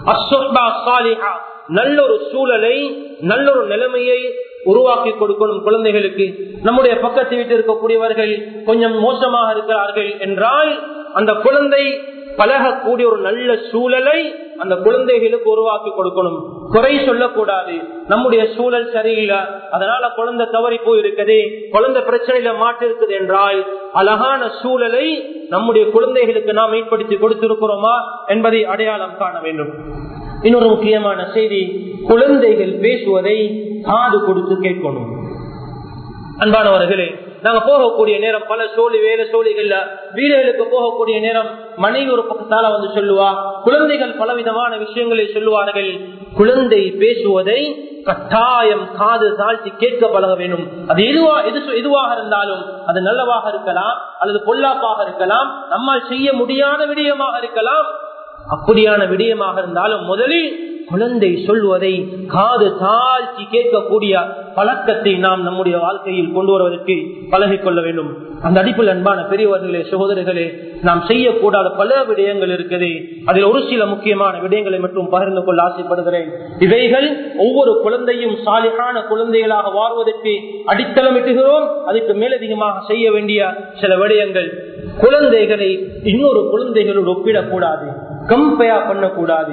நல்ல ஒரு சூழலை நல்ல ஒரு நிலைமையை உருவாக்கி கொடுக்கணும் குழந்தைகளுக்கு நம்முடைய பக்கத்து வீட்டில் இருக்கக்கூடியவர்கள் கொஞ்சம் மோசமாக இருக்கிறார்கள் என்றால் அந்த குழந்தை பழகக்கூடிய ஒரு நல்ல சூழலை அந்த குழந்தைகளுக்கு உருவாக்கி கொடுக்கணும் குறை சொல்லக்கூடாது நம்முடைய சூழல் சரியில்லை அதனால குழந்தை தவறி போயிருக்குது குழந்தை பிரச்சனையில மாட்டு இருக்குது என்றால் அழகான சூழலை நம்முடைய குழந்தைகளுக்கு நாம் ஏற்படுத்தி கொடுத்திருக்கிறோமா என்பதை அடையாளம் காண வேண்டும் இன்னொரு முக்கியமான செய்தி குழந்தைகள் பேசுவதை காது கொடுத்து கேட்கணும் அன்பானவர்களே நாங்க போகக்கூடிய நேரம் பல சோழி வேலை சோழிகள்ல வீடுகளுக்கு போகக்கூடிய நேரம் மனைவி ஒரு பக்கத்தால வந்து சொல்லுவா குழந்தைகள் பலவிதமான விஷயங்களை சொல்லுவார்கள் குழந்தை பேசுவதை கட்டாயம் காது தாழ்த்தி கேட்க பழக வேண்டும் அது எதுவா எது எதுவாக இருந்தாலும் அது நல்லவாக இருக்கலாம் அல்லது பொல்லாப்பாக இருக்கலாம் நம்மால் செய்ய முடியாத விடயமாக இருக்கலாம் அப்படியான விடயமாக இருந்தாலும் முதலில் குழந்தை சொல்வதை காது தாழ்த்தி கேட்கக்கூடிய பழக்கத்தை நாம் நம்முடைய வாழ்க்கையில் கொண்டு வருவதற்கு பழகிக் கொள்ள வேண்டும் அந்த அடிப்பில் அன்பான பெரியவர்களே சகோதரர்களே நாம் செய்யக்கூடாத பல விடயங்கள் இருக்குது அதில் ஒரு சில முக்கியமான விடயங்களை மட்டும் பகிர்ந்து கொள்ள ஆசைப்படுகிறேன் இவைகள் ஒவ்வொரு குழந்தையும் சாலிகான குழந்தைகளாக வாழ்வதற்கு அடித்தளமிட்டுகிறோம் அதுக்கு மேலதிகமாக செய்ய வேண்டிய சில விடயங்கள் குழந்தைகளை இன்னொரு குழந்தைகளோடு ஒப்பிடக்கூடாது கம்பேர் பண்ணக்கூடாது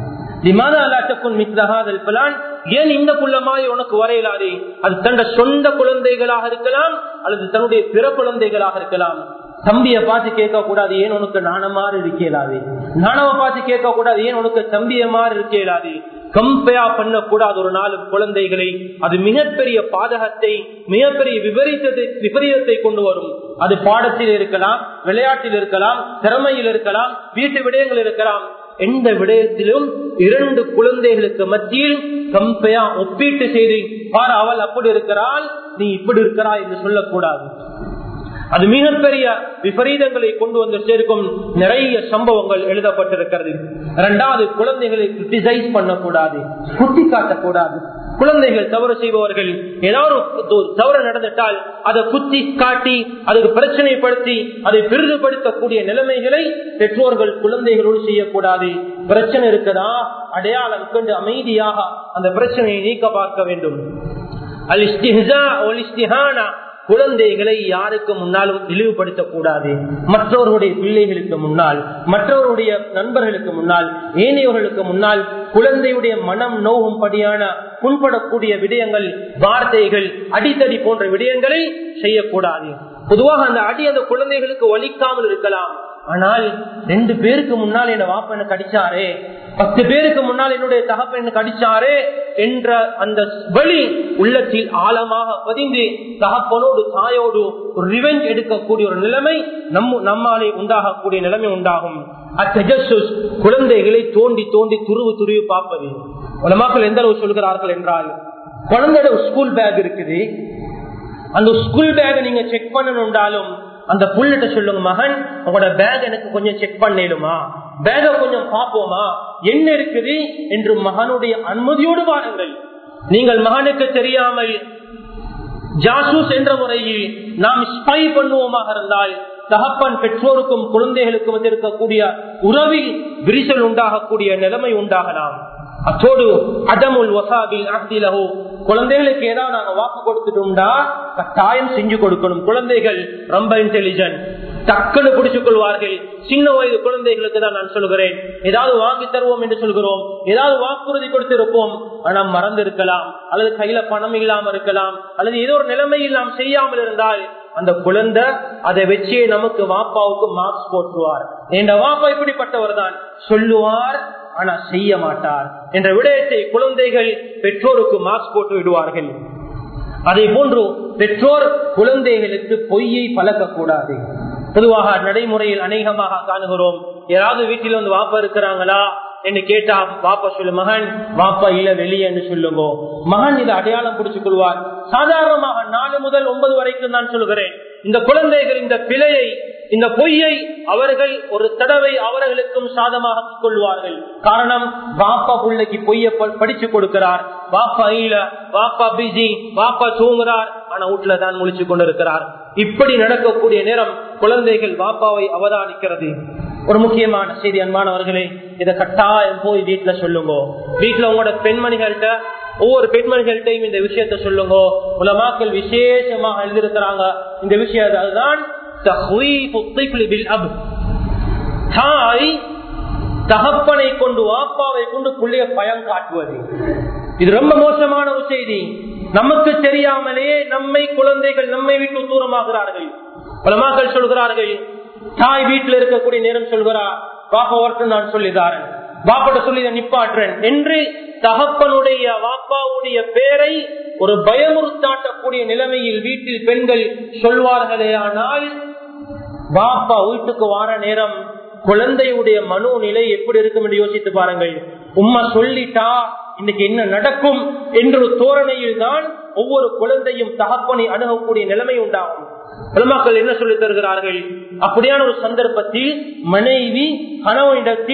ஏன் இந்த குள்ளமாய் உனக்கு வரையலாதே அது தன்னுடைய சொந்த குழந்தைகளாக இருக்கலாம் அல்லது தன்னுடைய பிற குழந்தைகளாக இருக்கலாம் தம்பிய பார்த்து கேட்க கூடாது ஏன் உனக்கு நாணமாறு இருக்கலாது நாணவ பார்த்து கேட்க கூடாது ஏன் உனக்கு தம்பிய மாதிரி இருக்கலாது கம்பேர் பண்ணக்கூடாது ஒரு நாலு குழந்தைகளை அது மிகப்பெரிய பாதகத்தை மிகப்பெரிய விபரீதத்தை விபரீதத்தை கொண்டு வரும் அது பாடத்தில் இருக்கலாம் விளையாட்டில் இருக்கலாம் திறமையில் இருக்கலாம் வீட்டு விடயங்கள் இருக்கலாம் எந்த விடயத்திலும் இரண்டு குழந்தைகளுக்கு மத்தியில் கம்பையா ஒப்பீட்டு செய்து பார் அவள் அப்படி இருக்கிறாள் நீ இப்படி இருக்கிறாய் என்று சொல்லக்கூடாது அது மிகப்பெரிய விபரீதங்களை கொண்டு வந்து சேர்க்கும் நிறைய சம்பவங்கள் எழுதப்பட்டிருக்கிறது இரண்டாவது குழந்தைகளை கிரிட்டிசைஸ் பண்ணக்கூடாது குட்டி காட்டக்கூடாது குழந்தைகள் தவறு செய்பவர்கள் ஏதாவது தவறு நடந்துட்டால் அதை குத்தி காட்டி அதுக்கு பிரச்சனைப்படுத்தி அதை பெரிதுபடுத்தக்கூடிய நிலைமைகளை பெற்றோர்கள் குழந்தைகளோடு செய்யக்கூடாது பிரச்சனை இருக்குதா அடையாளம் கொண்டு அமைதியாக அந்த பிரச்சனையை நீக்க பார்க்க வேண்டும் அல் இஸ்திஹா ஒல் இஸ்திஹானா குழந்தைகளை யாருக்கு முன்னாலும் இழிவுபடுத்தக் கூடாது மற்றவர்களுடைய பிள்ளைகளுக்கு முன்னால் மற்றவருடைய நண்பர்களுக்கு முன்னால் ஏனையவர்களுக்கு முன்னால் குழந்தையுடைய மனம் நோகும்படியான புண்படக்கூடிய விடயங்கள் வார்த்தைகள் அடித்தடி போன்ற விடயங்களை செய்யக்கூடாது பொதுவாக அந்த அடி அந்த குழந்தைகளுக்கு வலிக்காமல் இருக்கலாம் ஆனால் ரெண்டு பேருக்கு முன்னால் என்ன வாப்ப என்ன கடிச்சாரே பத்து பேருக்கு முன்னால் என்னுடைய தகப்ப என்ன கடிச்சாரே என்ற அந்த வழி உள்ளத்தில் ஆழமாக பதிந்து தகப்பனோடு தாயோடு ஒரு ரிவெஞ்ச் எடுக்கக்கூடிய ஒரு நிலைமை நம் நம்மாலே உண்டாகக்கூடிய நிலைமை உண்டாகும் அத்தஜஸ் குழந்தைகளை தோண்டி தோண்டி துருவு துருவி பார்ப்பது உலமாக்கள் எந்த அளவு சொல்கிறார்கள் என்றால் குழந்தையோட ஸ்கூல் பேக் இருக்குது அந்த ஸ்கூல் பேக் நீங்க செக் பண்ணணும்னாலும் அந்த புள்ளட்ட சொல்லுங்க மகன் உங்களோட பேக் எனக்கு கொஞ்சம் செக் பண்ணிடுமா பேக கொஞ்சம் பார்ப்போமா என்ன இருக்குது என்று மகனுடைய அனுமதியோடு வாருங்கள் நீங்கள் மகனுக்கு தெரியாமல் ஜாசூஸ் என்ற முறையில் நாம் ஸ்பை பண்ணுவோமாக இருந்தால் தகப்பன் பெற்றோருக்கும் குழந்தைகளுக்கும் இருக்கக்கூடிய உறவில் விரிசல் உண்டாகக்கூடிய நிலைமை உண்டாகலாம் அத்தோடு அதமுல் வசாபில் அஹ்திலஹு குழந்தைகளுக்கு ஏதாவது நாங்க வாக்கு கொடுத்துட்டோம்டா கட்டாயம் செஞ்சு கொடுக்கணும் குழந்தைகள் ரொம்ப இன்டெலிஜென்ட் டக்குன்னு பிடிச்சுக் கொள்வார்கள் சின்ன வயது குழந்தைகளுக்கு தான் நான் சொல்கிறேன் ஏதாவது வாங்கி தருவோம் என்று சொல்கிறோம் ஏதாவது வாக்குறுதி கொடுத்திருப்போம் ஆனா மறந்து இருக்கலாம் அல்லது கையில பணம் இல்லாம இருக்கலாம் அல்லது ஏதோ ஒரு நிலைமையில் நாம் செய்யாமல் இருந்தால் அந்த குழந்தை அதை வச்சே நமக்கு வாப்பாவுக்கு மார்க்ஸ் போட்டுவார் என்ற வாப்பா இப்படிப்பட்டவர் தான் சொல்லுவார் ஆனா செய்ய மாட்டார் என்ற விடயத்தை குழந்தைகள் பெற்றோருக்கு மார்க்ஸ் போட்டு விடுவார்கள் அதே போன்று பெற்றோர் குழந்தைகளுக்கு பொய்யை பழக்கக்கூடாது பொதுவாக நடைமுறையில் அநேகமாக காணுகிறோம் யாராவது வீட்டில் வந்து வாப்பா இருக்கிறாங்களா என்று கேட்டா வாப்பா சொல்லு மகன் வாப்பா இல்ல வெளியே என்று சொல்லுங்க மகன் இதை அடையாளம் பிடிச்சுக் கொள்வார் சாதாரணமாக நாலு முதல் ஒன்பது வரைக்கும் நான் சொல்கிறேன் இந்த குழந்தைகள் இந்த பிழையை இந்த பொய்யை அவர்கள் ஒரு தடவை அவர்களுக்கும் சாதமாக கொள்வார்கள் காரணம் வாப்பா பிள்ளைக்கு பொய்ய படிச்சு கொடுக்கிறார் வாப்பா இல்ல வாப்பா பிஜி வாப்பா தூங்குறார் ஆனா வீட்டுல தான் முழிச்சு கொண்டிருக்கிறார் இப்படி நடக்கக்கூடிய நேரம் குழந்தைகள் வாப்பாவை அவதானிக்கிறது ஒரு முக்கியமான செய்தி அன்பானவர்களே இதை கட்டாயம் போய் வீட்டுல சொல்லுங்க வீட்டுல உங்களோட பெண்மணிகள்கிட்ட ஒவ்வொரு பெண்மணிகள்கிட்டையும் இந்த விஷயத்த சொல்லுங்க உலமாக்கள் விசேஷமாக எழுதியிருக்கிறாங்க இந்த விஷயம் அதுதான் தாய் தகப்பனை கொண்டு வாப்பாவை கொண்டு புள்ளைய பயம் காட்டுவது இது ரொம்ப மோசமான ஒரு செய்தி நமக்கு தெரியாமலே நம்மை குழந்தைகள் நம்மை விட்டு தூரமாகிறார்கள் பலமாக்கள் சொல்கிறார்கள் தாய் வீட்டில் இருக்கக்கூடிய நேரம் சொல்கிறார் பாப்பா ஒருத்தர் நான் சொல்லிதாரன் பாப்பாட்ட சொல்லி நிப்பாற்றேன் என்று தகப்பனுடைய வாப்பாவுடைய பேரை ஒரு பயமுறுத்தாட்டக்கூடிய நிலைமையில் வீட்டில் பெண்கள் சொல்வார்களே ஆனால் பாப்பா வீட்டுக்கு வார நேரம் குழந்தையுடைய மனோநிலை எப்படி இருக்கும் என்று யோசித்து பாருங்கள் உம்மா சொல்லிட்டா இன்னைக்கு என்ன நடக்கும் என்ற ஒரு தோரணையில் தான் ஒவ்வொரு குழந்தையும் தகப்பனை அணுகக்கூடிய நிலைமை உண்டாகும் பெருமாக்கள் என்ன சொல்லி தருகிறார்கள் அப்படியான ஒரு சந்தர்ப்பத்தில் மனைவி கணவனிடத்தில்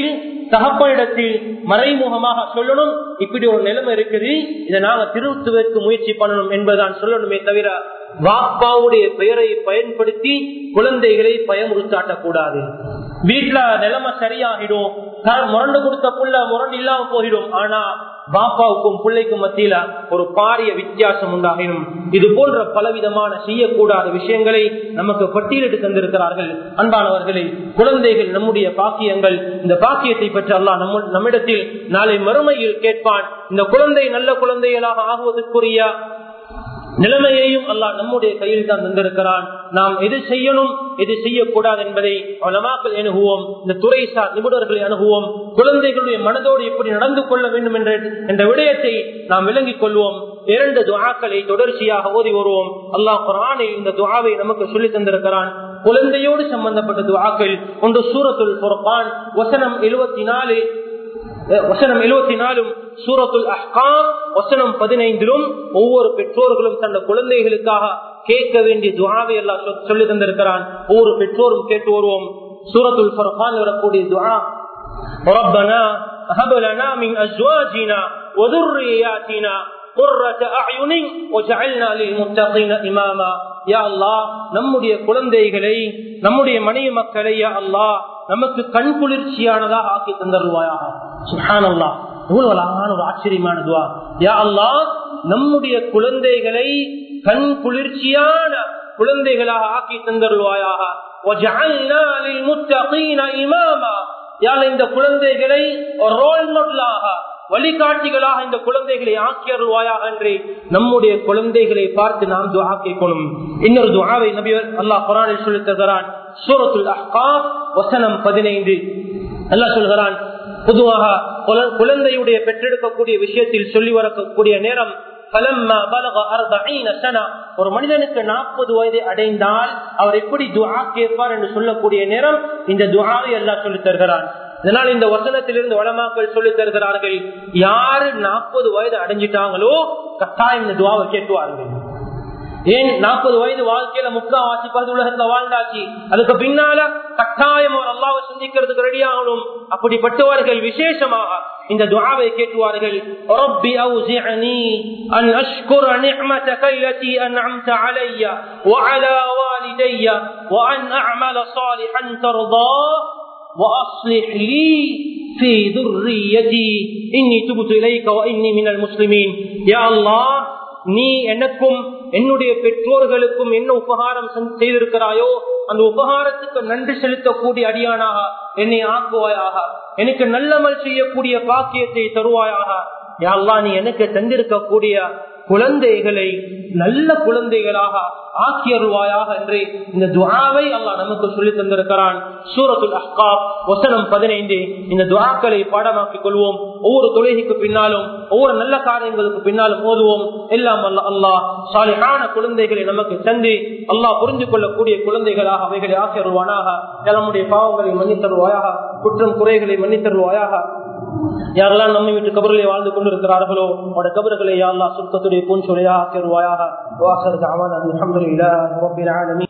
தகப்பனிடத்தில் மறைமுகமாக சொல்லணும் இப்படி ஒரு நிலைமை இருக்குது இதை நாங்க திருத்துவதற்கு முயற்சி பண்ணணும் என்பதுதான் சொல்லணுமே தவிர வாப்பாவுடைய பெயரை பயன்படுத்தி குழந்தைகளை பயமுறுத்தாட்டக்கூடாது வீட்டுல நிலைமை சரியாகிடும் முரண்டு கொடுத்த புள்ள முரண்டு இல்லாம போயிடும் ஆனா பாப்பாவுக்கும் பிள்ளைக்கும் மத்தியில ஒரு பாரிய வித்தியாசம் உண்டாகிடும் இது போன்ற பலவிதமான செய்யக்கூடாத விஷயங்களை நமக்கு பட்டியலிட்டு தந்திருக்கிறார்கள் அன்பானவர்களே குழந்தைகள் நம்முடைய பாக்கியங்கள் இந்த பாக்கியத்தை பற்றி அல்லாஹ் நம்ம நம்மிடத்தில் நாளை மறுமையில் கேட்பான் இந்த குழந்தை நல்ல குழந்தைகளாக ஆகுவதற்குரிய நிலைமையையும் அல்லாஹ் நம்முடைய கையில் தான் தந்திருக்கிறான் நாம் எது செய்யணும் எது செய்யக்கூடாது என்பதை வளமாக்கள் அணுகுவோம் இந்த துறைசார் நிபுணர்களை அணுகுவோம் குழந்தைகளுடைய மனதோடு எப்படி நடந்து கொள்ள வேண்டும் என்ற என்ற விடயத்தை நாம் விளங்கிக் கொள்வோம் இரண்டு துவாக்களை தொடர்ச்சியாக ஓதி வருவோம் அல்லாஹ் குரானில் இந்த துவாவை நமக்கு சொல்லி தந்திருக்கிறான் குழந்தையோடு சம்பந்தப்பட்ட துவாக்கள் ஒன்று சூரத்துல் பொறுப்பான் வசனம் எழுபத்தி நாலு வசனம் எழுபத்தி நாலும் சூரத்துல் அஹ்காம் வசனம் பதினைந்திலும் ஒவ்வொரு பெற்றோர்களும் தந்த குழந்தைகளுக்காக கேட்க வேண்டிய துவாவை எல்லாம் சொல்லி தந்திருக்கிறான் ஒவ்வொரு பெற்றோரும் கேட்டு வருவோம் சூரத்துல் ஃபர்கான் வரக்கூடிய துவா ربنا هب لنا من ازواجنا وذرياتنا قرة اعين وجعلنا للمتقين اماما யா அல்லா நம்முடைய குழந்தைகளை நம்முடைய மனைவி மக்களை யா அல்லா நமக்கு கண் குளிர்ச்சியானதாக ஆக்கி தந்தருவாயாக சுஹானல்லா எவ்வளவு அழகான ஒரு ஆச்சரியமான துவா யா அல்லா நம்முடைய குழந்தைகளை கண் குளிர்ச்சியான குழந்தைகளாக ஆக்கி தந்தருவாயாக இந்த குழந்தைகளை ரோல் மாடலாக வழிகாட்டிகளாக இந்த குழந்தைகளை ஆக்கியருவாயாக என்று நம்முடைய குழந்தைகளை பார்த்து நாம் துவா கேட்கணும் இன்னொரு துவாவை நபி அல்லாஹ் குரானில் சொல்லி தருகிறான் சூரத்துல் அஹ்காப் வசனம் பதினைந்து அல்லாஹ் சொல்கிறான் பொதுவாக குழந்தையுடைய பெற்றெடுக்கக்கூடிய விஷயத்தில் சொல்லி வரக்கூடிய நேரம் ஒரு மனிதனுக்கு நாற்பது வயதை அடைந்தால் அவர் எப்படி துவா கேட்பார் என்று சொல்லக்கூடிய நேரம் இந்த துவாவை எல்லாம் சொல்லி தருகிறான் இதனால் இந்த வசனத்திலிருந்து வளமாக்கள் சொல்லி தருகிறார்கள் யாரு நாற்பது வயது அடைஞ்சிட்டாங்களோ கட்டாயம் இந்த துவாவை கேட்டுவார்கள் ஏன் நாற்பது வயது வாழ்க்கையில முக்காவாசி பகுதி உலகத்துல வாழ்ந்தாச்சு அதுக்கு பின்னால கட்டாயம் அவர் அல்லாவை சிந்திக்கிறதுக்கு ரெடி ஆகணும் அப்படிப்பட்டவர்கள் விசேஷமாக இந்த துவாவை கேட்டுவார்கள் ربي أوزعني أن أشكر نعمتك التي أنعمت علي وعلى والدي وأن أعمل صالحا ترضاه وأصلح لي في ذريتي إني تبت إليك وإني من المسلمين يا الله நீ எனக்கும் என்னுடைய பெற்றோர்களுக்கும் என்ன உபகாரம் செய்திருக்கிறாயோ அந்த உபகாரத்துக்கு நன்றி செலுத்தக்கூடிய அடியானாக என்னை ஆக்குவாயாக எனக்கு நல்லமல் செய்யக்கூடிய பாக்கியத்தை தருவாயாக யாழ்லா நீ எனக்கு தந்திருக்கக்கூடிய குழந்தைகளை நல்ல குழந்தைகளாக ஆக்கியருவாயாக என்று இந்த துவாவை அல்லாஹ் நமக்கு சொல்லி தந்திருக்கிறான் சூரத்துல் அஹ்காப் வசனம் பதினைந்து இந்த துவாக்களை பாடமாக்கிக் கொள்வோம் ஒவ்வொரு தொழுகைக்கு பின்னாலும் ஒவ்வொரு நல்ல காரியங்களுக்கு பின்னாலும் ஓதுவோம் எல்லாம் அல்ல அல்லாஹ் சாலிகான குழந்தைகளை நமக்கு தந்து அல்லாஹ் புரிந்து கொள்ளக்கூடிய குழந்தைகளாக அவைகளை ஆக்கியருவானாக நம்முடைய பாவங்களை மன்னித்தருவாயாக குற்றம் குறைகளை மன்னித்தருவாயாக யாரெல்லாம் நம்மை விட்டு கபர்களை வாழ்ந்து கொண்டிருக்கிறார்களோ அவருடைய கபர்களை யாரெல்லாம் சுத்தத்துடைய பூஞ்சொலையாக ஆக்கிடுவாயாக வாசல் அமன் அலமதுல்லா